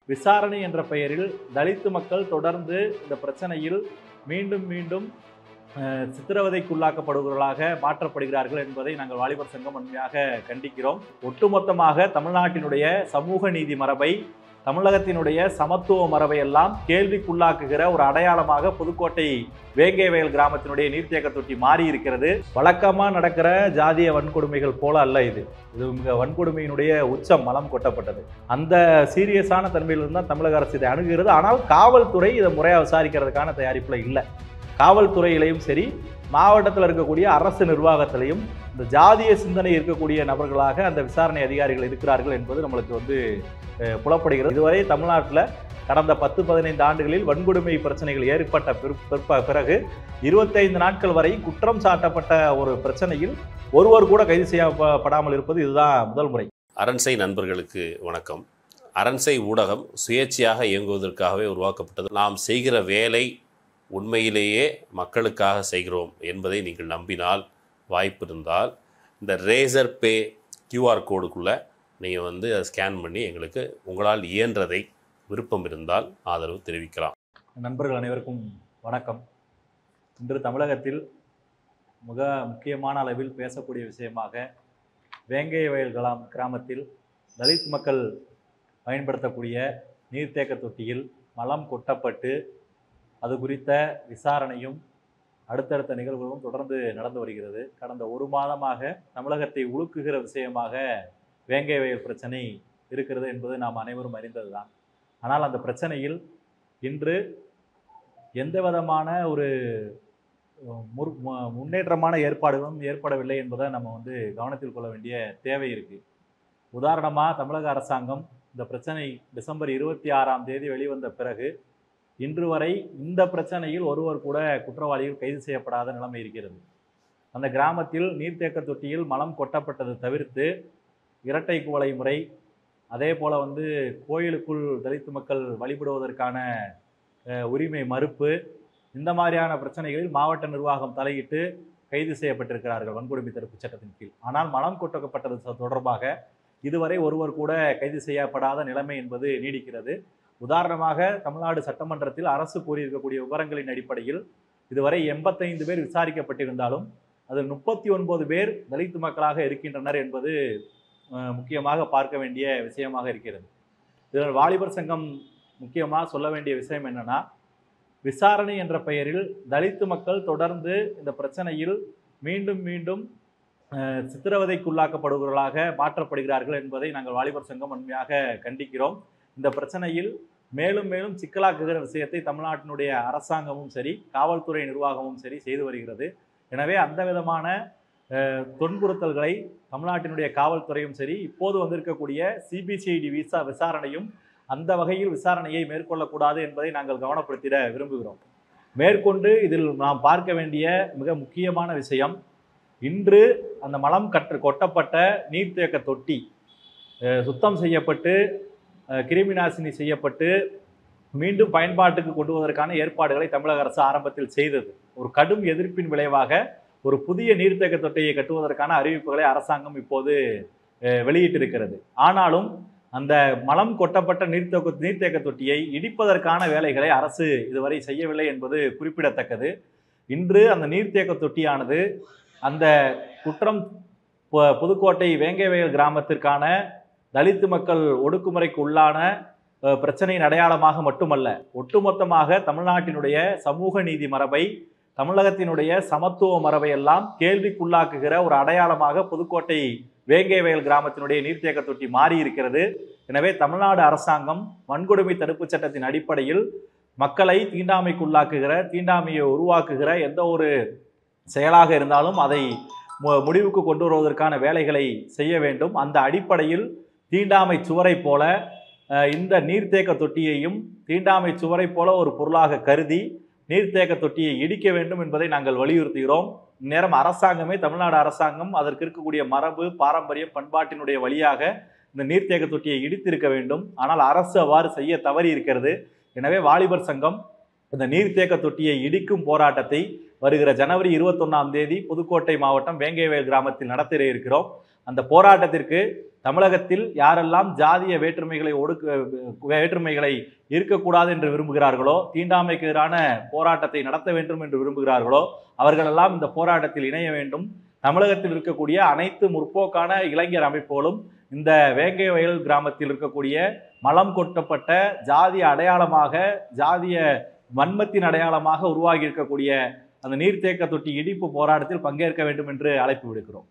விசாரணை என்ற பெயரில் தலித்து மக்கள் தொடர்ந்து இந்த பிரச்சனையில் மீண்டும் மீண்டும் அஹ், சித்திரவதைக்குள்ளாக்கப்படுபவர்களாக மாற்றப்படுகிறார்கள் என்பதை நாங்கள் வாலிபர் சங்கம் உண்மையாக கண்டிக்கிறோம் ஒட்டுமொத்தமாக தமிழ்நாட்டினுடைய சமூக நீதி மரபை தமிழகத்தினுடைய சமத்துவ மரபை எல்லாம் கேள்விக்குள்ளாக்குகிற ஒரு அடையாளமாக புதுக்கோட்டை வேங்கை வயல் கிராமத்தினுடைய நீர்த்தேக்க தொட்டி மாறி இருக்கிறது வழக்கமாக நடக்கிற ஜாதிய வன்கொடுமைகள் போல அல்ல இது இது மிக வன்கொடுமையினுடைய உச்சம் மலம் கொட்டப்பட்டது அந்த சீரியஸான தன்மையிலிருந்து தான் தமிழக அரசு இதை அணுகுகிறது ஆனால் காவல்துறை இதை முறையாக விசாரிக்கிறதுக்கான தயாரிப்பில் இல்லை காவல்துறையிலையும் சரி மாவட்டத்தில் இருக்கக்கூடிய அரசு நிர்வாகத்திலையும் இந்த ஜாதிய சிந்தனை இருக்கக்கூடிய நபர்களாக அந்த விசாரணை அதிகாரிகள் இருக்கிறார்கள் என்பது நம்மளுக்கு வந்து அஹ், புலப்படுகிறது இதுவரை தமிழ்நாட்டில் கடந்த பத்து பதினைந்து ஆண்டுகளில் வன்கொடுமை பிரச்சனைகள் ஏற்பட்ட பிற்- பிற்ப- பிறகு இருபத்தைந்து நாட்கள் வரை குற்றம் சாட்டப்பட்ட ஒரு பிரச்சனையில் ஒருவர் கூட கைது செய்யப்படாமல் இருப்பது இதுதான் முதல் முறை அரண்சை நண்பர்களுக்கு வணக்கம் அரண்சை ஊடகம் சுயேட்சையாக இயங்குவதற்காகவே உருவாக்கப்பட்டது நாம் செய்கிற வேலை உண்மையிலேயே மக்களுக்காக செய்கிறோம் என்பதை நீங்கள் நம்பினால் வாய்ப்பு இருந்தால் இந்த ரேசர் பே கியூஆர் கோடுக்குள்ளே நீங்கள் வந்து அதை ஸ்கேன் பண்ணி எங்களுக்கு உங்களால் இயன்றதை விருப்பம் இருந்தால் ஆதரவு தெரிவிக்கலாம் நண்பர்கள் அனைவருக்கும் வணக்கம் இன்று தமிழகத்தில் மிக முக்கியமான அளவில் பேசக்கூடிய விஷயமாக வேங்கை வயல் கிராம் கிராமத்தில் தலித் மக்கள் பயன்படுத்தக்கூடிய நீர்த்தேக்க தொட்டியில் மலம் கொட்டப்பட்டு அது குறித்த விசாரணையும் அடுத்தடுத்த நிகழ்வுகளும் தொடர்ந்து நடந்து வருகிறது கடந்த ஒரு மாதமாக தமிழகத்தை உழுக்குகிற விஷயமாக வேங்கை வயல் பிரச்சனை இருக்கிறது என்பது நாம் அனைவரும் அறிந்ததுதான் ஆனால் அந்த பிரச்சனையில் இன்று எந்த விதமான ஒரு முற் மு- முன்னேற்றமான ஏற்பாடுகளும் ஏற்படவில்லை என்பதை நம்ம வந்து கவனத்தில் கொள்ள வேண்டிய தேவை இருக்குது உதாரணமாக தமிழக அரசாங்கம் இந்த பிரச்சனை டிசம்பர் இருபத்தி ஆறாம் தேதி வெளிவந்த பிறகு இன்று வரை இந்த பிரச்சனையில் ஒருவர் கூட குற்றவாளிகள் கைது செய்யப்படாத நிலைமை இருக்கிறது அந்த கிராமத்தில் நீர்த்தேக்க தொட்டியில் மலம் கொட்டப்பட்டது தவிர்த்து இரட்டை குவளை முறை அதே போல் வந்து கோயிலுக்குள் தலித்து மக்கள் வழிபடுவதற்கான அஹ், உரிமை மறுப்பு இந்த மாதிரியான பிரச்சனைகளில் மாவட்ட நிர்வாகம் தலையிட்டு கைது செய்யப்பட்டிருக்கிறார்கள் வன்கொடுமை தடுப்பு சட்டத்தின் கீழ் ஆனால் மலம் கொட்டப்பட்டது சொ- தொடர்பாக இதுவரை ஒருவர் கூட கைது செய்யப்படாத நிலைமை என்பது நீடிக்கிறது உதாரணமாக தமிழ்நாடு சட்டமன்றத்தில் அரசு கூறியிருக்கக்கூடிய விவரங்களின் அடிப்படையில் இதுவரை எண்பத்தைந்து பேர் விசாரிக்கப்பட்டிருந்தாலும் அதில் முப்பத்தி ஒன்பது பேர் தலித்து மக்களாக இருக்கின்றனர் என்பது அஹ், முக்கியமாக பார்க்க வேண்டிய விஷயமாக இருக்கிறது இதில் வாலிபர் சங்கம் முக்கியமாக சொல்ல வேண்டிய விஷயம் என்னன்னா விசாரணை என்ற பெயரில் தலித்து மக்கள் தொடர்ந்து இந்த பிரச்சனையில் மீண்டும் மீண்டும் அஹ், சித்திரவதைக்குள்ளாக்கப்படுபவர்களாக மாற்றப்படுகிறார்கள் என்பதை நாங்கள் வாலிபர் சங்கம் உண்மையாக கண்டிக்கிறோம் இந்த பிரச்சனையில் மேலும் மேலும் சிக்கலாக்குகிற விஷயத்தை தமிழ்நாட்டினுடைய அரசாங்கமும் சரி காவல்துறை நிர்வாகமும் சரி செய்து வருகிறது எனவே அந்த விதமான அஹ், துன்புறுத்தல்களை தமிழ்நாட்டினுடைய காவல்துறையும் சரி இப்போது வந்திருக்கக்கூடிய சிபிசிஐடி விசா விசாரணையும் அந்த வகையில் விசாரணையை மேற்கொள்ளக்கூடாது என்பதை நாங்கள் கவனப்படுத்திட விரும்புகிறோம் மேற்கொண்டு இதில் நாம் பார்க்க வேண்டிய மிக முக்கியமான விஷயம் இன்று அந்த மலம் கற்று கொட்டப்பட்ட நீர்த்தேக்க தொட்டி அஹ், சுத்தம் செய்யப்பட்டு அஹ், கிருமி நாசினி செய்யப்பட்டு மீண்டும் பயன்பாட்டுக்கு கொண்டு வருவதற்கான ஏற்பாடுகளை தமிழக அரசு ஆரம்பத்தில் செய்தது ஒரு கடும் எதிர்ப்பின் விளைவாக ஒரு புதிய நீர்த்தேக்க தொட்டியை கட்டுவதற்கான அறிவிப்புகளை அரசாங்கம் இப்போது அஹ், வெளியிட்டிருக்கிறது ஆனாலும் அந்த மலம் கொட்டப்பட்ட நீர்த்தேக்க நீர்த்தேக்க தொட்டியை இடிப்பதற்கான வேலைகளை அரசு இதுவரை செய்யவில்லை என்பது குறிப்பிடத்தக்கது இன்று அந்த நீர்த்தேக்க தொட்டியானது அந்த குற்றம் பு- புதுக்கோட்டை வேங்கைவயல் கிராமத்திற்கான தலித்து மக்கள் ஒடுக்குமுறைக்கு உள்ளான அஹ், பிரச்சனையின் அடையாளமாக மட்டுமல்ல ஒட்டுமொத்தமாக தமிழ்நாட்டினுடைய சமூக நீதி மரபை தமிழகத்தினுடைய சமத்துவ மரபை எல்லாம் கேள்விக்குள்ளாக்குகிற ஒரு அடையாளமாக புதுக்கோட்டை வேங்கை வயல் கிராமத்தினுடைய நீர்த்தேக்க தொட்டி மாறி இருக்கிறது எனவே தமிழ்நாடு அரசாங்கம் வன்கொடுமை தடுப்புச் சட்டத்தின் அடிப்படையில் மக்களை தீண்டாமைக்குள்ளாக்குகிற தீண்டாமையை உருவாக்குகிற எந்த ஒரு செயலாக இருந்தாலும் அதை மு- முடிவுக்கு கொண்டு வருவதற்கான வேலைகளை செய்ய வேண்டும் அந்த அடிப்படையில் தீண்டாமை சுவரை போல அஹ், இந்த நீர்த்தேக்க தொட்டியையும் தீண்டாமை சுவரை போல ஒரு பொருளாக கருதி நீர்த்தேக்க தொட்டியை இடிக்க வேண்டும் என்பதை நாங்கள் வலியுறுத்துகிறோம் இந்நேரம் அரசாங்கமே தமிழ்நாடு அரசாங்கம் அதற்கு இருக்கக்கூடிய மரபு பாரம்பரியம் பண்பாட்டினுடைய வழியாக இந்த நீர்த்தேக்க தொட்டியை இடித்திருக்க வேண்டும் ஆனால் அரசு அவ்வாறு செய்ய தவறி இருக்கிறது எனவே வாலிபர் சங்கம் இந்த நீர்த்தேக்க தொட்டியை இடிக்கும் போராட்டத்தை வருகிற ஜனவரி இருபத்தொன்னாம் தேதி புதுக்கோட்டை மாவட்டம் வேங்கைவயல் கிராமத்தில் நடத்த இருக்கிறோம் அந்த போராட்டத்திற்கு தமிழகத்தில் யாரெல்லாம் ஜாதிய வேற்றுமைகளை ஒடுக்க வேற்றுமைகளை இருக்கக்கூடாது என்று விரும்புகிறார்களோ தீண்டாமைக்கு எதிரான போராட்டத்தை நடத்த வேண்டும் என்று விரும்புகிறார்களோ அவர்களெல்லாம் இந்த போராட்டத்தில் இணைய வேண்டும் தமிழகத்தில் இருக்கக்கூடிய அனைத்து முற்போக்கான இளைஞர் அமைப்புகளும் இந்த வேங்கை வயல் கிராமத்தில் இருக்கக்கூடிய மலம் கொட்டப்பட்ட ஜாதிய அடையாளமாக ஜாதிய வன்மத்தின் அடையாளமாக உருவாகி இருக்கக்கூடிய அந்த நீர்த்தேக்க தொட்டி இடிப்பு போராட்டத்தில் பங்கேற்க வேண்டும் என்று அழைப்பு விடுக்கிறோம்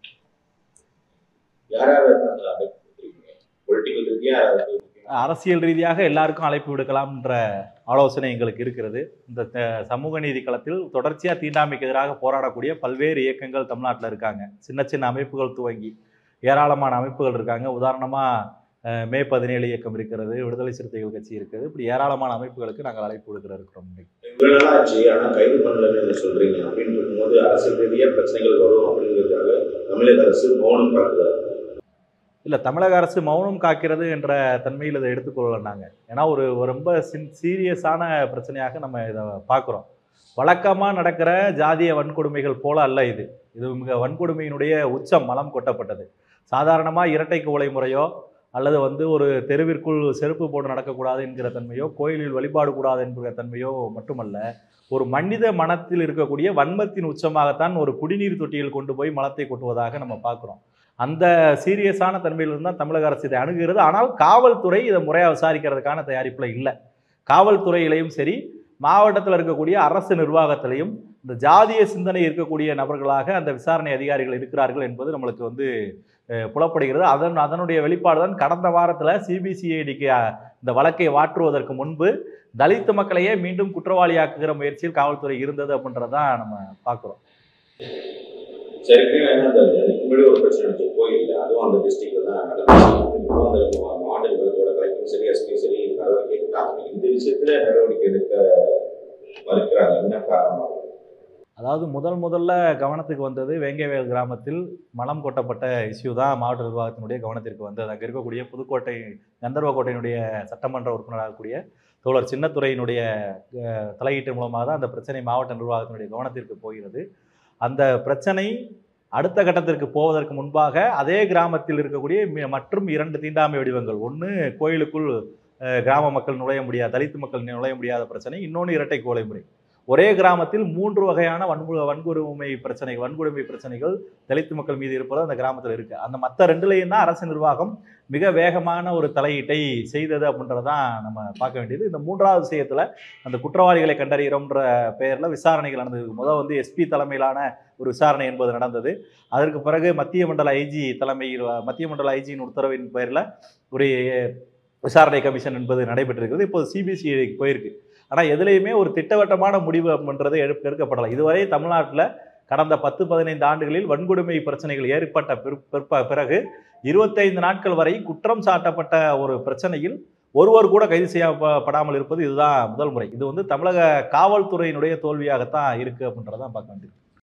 யாராவது பொலிட்டிக்கல் ரீதியா யாராவது அரசியல் ரீதியாக எல்லாருக்கும் அழைப்பு விடுக்கலாம்ன்ற ஆலோசனை எங்களுக்கு இருக்கிறது இந்த த- சமூக நீதி களத்தில் தொடர்ச்சியாக தீண்டாமைக்கு எதிராக போராடக்கூடிய பல்வேறு இயக்கங்கள் தமிழ்நாட்டில் இருக்காங்க சின்ன சின்ன அமைப்புகள் துவங்கி ஏராளமான அமைப்புகள் இருக்காங்க உதாரணமாக மே பதினேழு இயக்கம் இருக்கிறது விடுதலை சிறுத்தைகள் கட்சி இருக்குது இப்படி ஏராளமான அமைப்புகளுக்கு நாங்கள் அழைப்பு விடுக்கிற இருக்கிறோம் இன்னைக்கு. இவ்வளவு ஆச்சு ஆனா கைது பண்ணலன்னு நீங்க சொல்றீங்க அப்படின்னு இருக்கும்போது அரசியல் ரீதியா பிரச்சனைகள் வரும் அப்படிங்கிறதுக்காக தமிழக அரசு மௌனம் காக்குது இல்லை தமிழக அரசு மௌனம் காக்கிறது என்ற தன்மையில் இதை எடுத்துக்கொள்ளல நாங்கள் ஏன்னா ஒரு ஒரு ரொம்ப சின் சீரியஸான பிரச்சனையாக நம்ம இதை பார்க்குறோம் வழக்கமாக நடக்கிற ஜாதிய வன்கொடுமைகள் போல அல்ல இது இது மிக வன்கொடுமையினுடைய உச்சம் மலம் கொட்டப்பட்டது சாதாரணமாக இரட்டை குவளை முறையோ அல்லது வந்து ஒரு தெருவிற்குள் செருப்பு போட்டு நடக்கக்கூடாது என்கிற தன்மையோ கோயிலில் வழிபாடு கூடாது என்கிற தன்மையோ மட்டுமல்ல ஒரு மனித மனத்தில் இருக்கக்கூடிய வன்மத்தின் உச்சமாகத்தான் ஒரு குடிநீர் தொட்டியில் கொண்டு போய் மலத்தை கொட்டுவதாக நம்ம பார்க்குறோம் அந்த சீரியஸான தன்மையிலிருந்து தான் தமிழக அரசு இதை அணுகுகிறது ஆனால் காவல்துறை இதை முறையாக விசாரிக்கிறதுக்கான தயாரிப்பில் இல்லை காவல்துறையிலையும் சரி மாவட்டத்தில் இருக்கக்கூடிய அரசு நிர்வாகத்திலையும் இந்த ஜாதிய சிந்தனை இருக்கக்கூடிய நபர்களாக அந்த விசாரணை அதிகாரிகள் இருக்கிறார்கள் என்பது நம்மளுக்கு வந்து அஹ், புலப்படுகிறது அதன் அதனுடைய வெளிப்பாடு தான் கடந்த வாரத்தில் சிபிசிஐடிக்கு இந்த வழக்கை வாற்றுவதற்கு முன்பு தலித் மக்களையே மீண்டும் குற்றவாளியாக்குகிற முயற்சியில் காவல்துறை இருந்தது அப்படின்றதான் நம்ம பார்க்குறோம் சரி ஏன்னா அந்த இதுக்கு முன்னாடி ஒரு பிரச்சனை இருந்துச்சு கோயில் அதுவும் அந்த டிஸ்ட்ரிக்ட்ல தான் நடந்துச்சு இப்போ அந்த மா- மாவட்ட நிர்வாகத்தோட கலெக்டரும் சரி எஸ்பி சரி நடவடிக்கை எடுத்தாங்க இந்த விஷயத்துல நடவடிக்கை எடுக்க மறுக்கிறாங்க என்ன காரணம் அதாவது முதல் முதல்ல கவனத்துக்கு வந்தது வேங்கைவேல் கிராமத்தில் மலம் கொட்டப்பட்ட இஷ்யூ தான் மாவட்ட நிர்வாகத்தினுடைய கவனத்திற்கு வந்தது அங்கே இருக்கக்கூடிய புதுக்கோட்டை கந்தர்வக்கோட்டையினுடைய சட்டமன்ற உறுப்பினராகக்கூடிய தோழர் சின்னத்துறையினுடைய அஹ், தலையீட்டு மூலமாக தான் அந்த பிரச்சனை மாவட்ட நிர்வாகத்தினுடைய கவனத்திற்கு போகிறது அந்த பிரச்சனை அடுத்த கட்டத்திற்கு போவதற்கு முன்பாக அதே கிராமத்தில் இருக்கக்கூடிய மி- மற்றும் இரண்டு தீண்டாமை வடிவங்கள் ஒன்று கோயிலுக்குள் அஹ், கிராம மக்கள் நுழைய முடியாத தலித்து மக்கள் நுழைய முடியாத பிரச்சனை இன்னொன்று இரட்டை கோலை முறை ஒரே கிராமத்தில் மூன்று வகையான வன்கு வன்கொடுமை பிரச்சனை வன்கொடுமை பிரச்சனைகள் தலித்து மக்கள் மீது இருப்பது அந்த கிராமத்தில் இருக்கு அந்த மற்ற ரெண்டுலையும் தான் அரசு நிர்வாகம் மிக வேகமான ஒரு தலையீட்டை செய்தது அப்படின்றதான் நம்ம பார்க்க வேண்டியது இந்த மூன்றாவது விஷயத்துல அந்த குற்றவாளிகளை கண்டறிகிறோம்ன்ற பெயர்ல விசாரணைகள் நடந்தது முதல் வந்து எஸ்பி தலைமையிலான ஒரு விசாரணை என்பது நடந்தது அதற்கு பிறகு மத்திய மண்டல ஐஜி தலைமையில் மத்திய மண்டல ஐஜியின் உத்தரவின் பெயரில் ஒரு விசாரணை கமிஷன் என்பது நடைபெற்றிருக்கிறது இப்போது சிபிசிஐடிக்கு போயிருக்கு ஆனால் எதுலேயுமே ஒரு திட்டவட்டமான முடிவு அப்படின்றது எடுக்க எடுக்கப்படலை இதுவரை தமிழ்நாட்டில் கடந்த பத்து பதினைந்து ஆண்டுகளில் வன்கொடுமை பிரச்சனைகள் ஏற்பட்ட பிற்- பிற்ப- பிறகு இருபத்தைந்து நாட்கள் வரை குற்றம் சாட்டப்பட்ட ஒரு பிரச்சனையில் ஒருவர் கூட கைது செய்யப்படாமல் இருப்பது இதுதான் முதல் முறை இது வந்து தமிழக காவல்துறையினுடைய தோல்வியாகத்தான் இருக்கு அப்படின்றதான் பார்க்க வேண்டியது